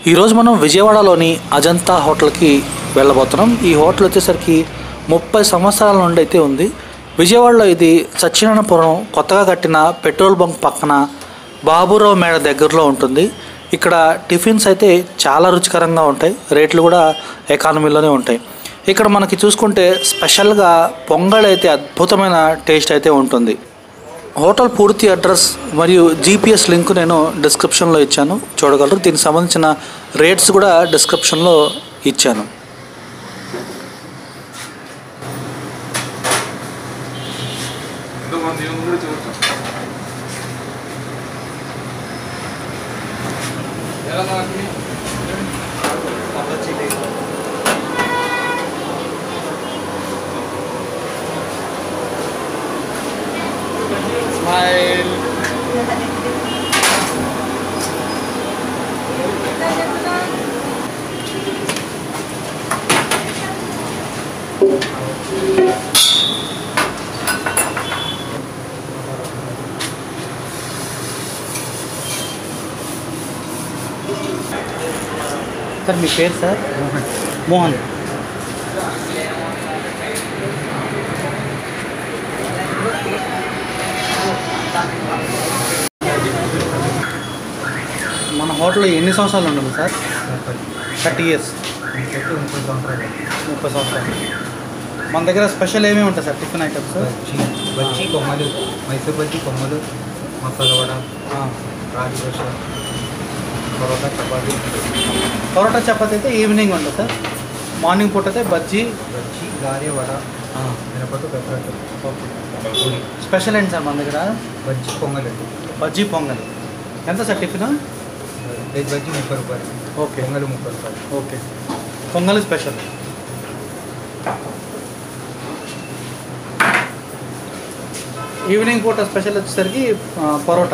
ఈరోజు మనం విజయవాడలోని అజంతా హోటల్కి వెళ్ళబోతున్నాం ఈ హోటల్ వచ్చేసరికి ముప్పై సంవత్సరాల నుండి అయితే ఉంది విజయవాడలో ఇది సత్యనారాయణపురం కొత్తగా కట్టిన పెట్రోల్ బంక్ పక్కన బాబురావు మేడ దగ్గరలో ఉంటుంది ఇక్కడ టిఫిన్స్ అయితే చాలా రుచికరంగా ఉంటాయి రేట్లు కూడా ఎకానమీలోనే ఉంటాయి ఇక్కడ మనకి చూసుకుంటే స్పెషల్గా పొంగల్ అయితే అద్భుతమైన టేస్ట్ అయితే ఉంటుంది హోటల్ పూర్తి అడ్రస్ మరియు జీపీఎస్ లింక్ నేను డిస్క్రిప్షన్లో ఇచ్చాను చూడగలరు దీనికి సంబంధించిన రేట్స్ కూడా డిస్క్రిప్షన్లో ఇచ్చాను ఎంతోమంది ఏమో కూడా చూడటం ఎలా నాకు స్మైల్ సార్ మీ పేరు సార్ మోహన్ మన హోటల్లో ఎన్ని సంవత్సరాలు ఉంటుంది సార్ థర్టీ ఇయర్స్ ముప్పై సంవత్సరాలు మన దగ్గర స్పెషల్ ఏమేమి ఉంటాయి sir tiffin items bajji bajji కొమ్మలు మైసూర్ బజ్జీ కొమ్మలు మసాలా వడ రాగి దోశ పరోటా చపాతీ పరోటా చపాతీ అయితే ఈవినింగ్ ఉంటుంది సార్ మార్నింగ్ పూట అయితే బజ్జీ బజ్జీ గారె వడ మినపట్టు పెప్పరట్టు పూరి స్పెషల్ ఏంటి సార్ మన దగ్గర బజ్జీ పొంగల్ బజ్జీ పొంగల్ ఎంత సార్ టిఫిన్ వెజ్ బజ్జీ ముప్పై రూపాయలు ఓకే పొంగల్ ముప్పై రూపాయలు ఓకే పొంగల్ స్పెషల్ ఈవినింగ్ పూట స్పెషల్ వచ్చేసరికి ఆ, పరోటా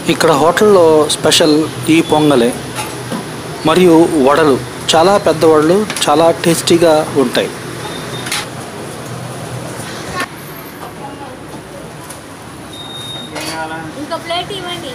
ఇక్కడ హోటల్లో స్పెషల్ ఈ పొంగలే మరియు వడలు చాలా పెద్ద వడలు చాలా టేస్టీగా ఉంటాయి ఇంకా ప్లేట్ ఇవ్వండి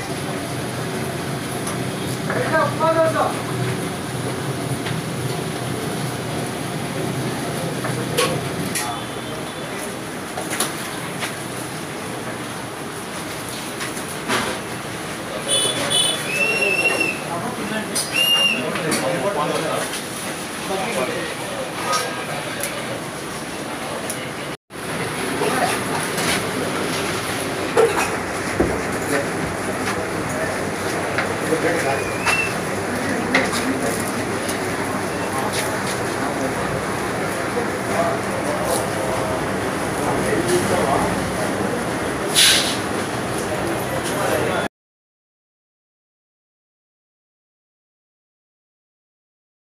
ఆ